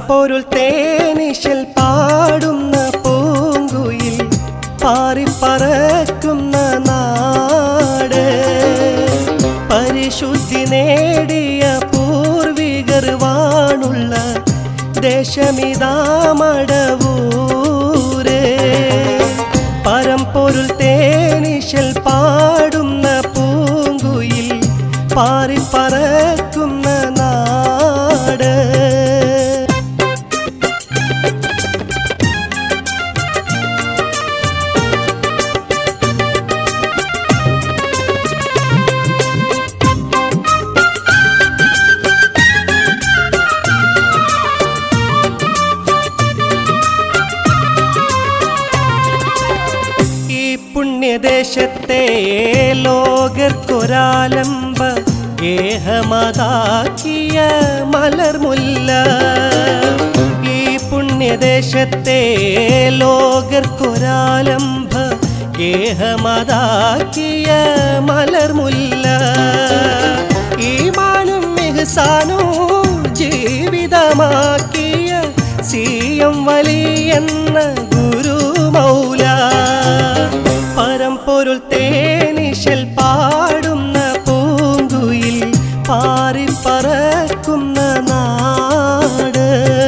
പരമ്പൊരുൾ തേനിശൽ പാടുന്ന പൂങ്കുയിൽ പാറിപ്പറക്കുന്ന നാട് പരിശുദ്ധി നേടിയ പൂർവികർ വാണുള്ള ദേശമിതാമടവൂര് പരമ്പൊരുൾ തേനിശൽ പാടുന്ന പൂങ്കുയിൽ പാറിപ്പറക്കുന്ന നാട് ഈ പുണ്യദേശത്തെ ലോകർക്കൊരാലംബ ഏഹമതാക്കിയ മലർമുല്ല ഈ പുണ്യദേശത്തെ ലോകർക്കൊരാലംബ ഏഹമതാക്കിയ മലർമുല്ല ഈമാനും മെഹസാനും ജീവിതമാക്കിയ സിയം വലിയെന്ന ഗുരു മൗല പരമ്പൊരുൾ തേനിശൽ പാടുന്ന പൂങ്കുയിൽ പാറിപ്പറക്കുന്ന നാട്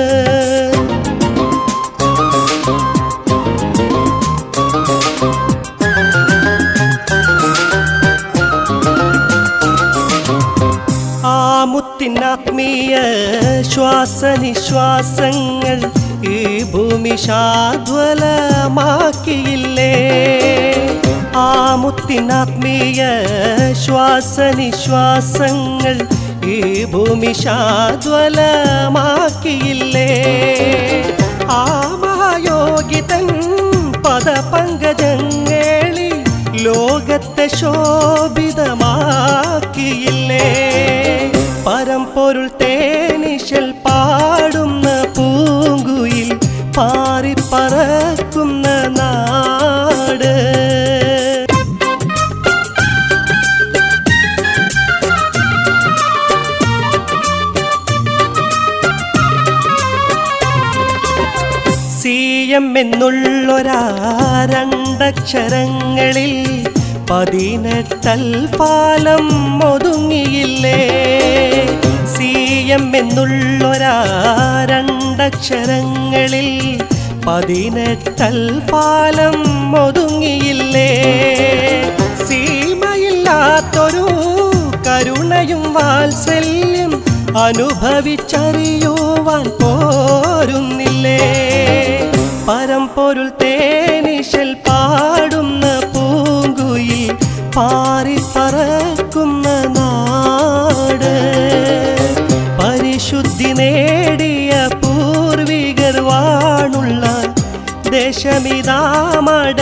ആ മുത്തിനാത്മീയ ശ്വാസനിശ്വാസങ്ങൾ ഈ ഭൂമി ശാദ്വലമാക്കിയില്ലേ ആ മുത്തിനാത്മീയ ശ്വാസനിശ്വാസങ്ങൾ ഈ ഭൂമി ശാദ്വലമാക്കിയില്ലേ ആ മഹായോഗിതൻ പദപങ്കജങ്ങളിൽ ലോകത്തെ ശോഭിതമാക്കിയില്ലേ പരമ്പൊരുൾ തേനിശൽ പാടുന്ന പൂങ്കുയിൽ പാറിപ്പറക്കുന്ന നാട് സി എം എന്നുള്ളൊരാ രണ്ടക്ഷരങ്ങളിൽ പതിനെട്ടൽ പാലം ഒതുങ്ങിയില്ലേ സി എം എന്നുള്ളൊരാ രണ്ടക്ഷരങ്ങളിൽ പതിനെട്ടൽ പാലം ഒതുങ്ങിയില്ലേ സീമയില്ലാത്തൊരു കരുണയും വാത്സല്യം അനുഭവിച്ചറിയുവാൻ പോരുന്നില്ലേ പരമ്പൊരുൾ തേനിശൽ പാടുന്ന പൂങ്കുയിൽ പാറിപ്പറക്കുന്ന നാട് പരിശുദ്ധി നേടിയ പൂർവികർ വാണുള്ള ദേശമിതാമടവൂര്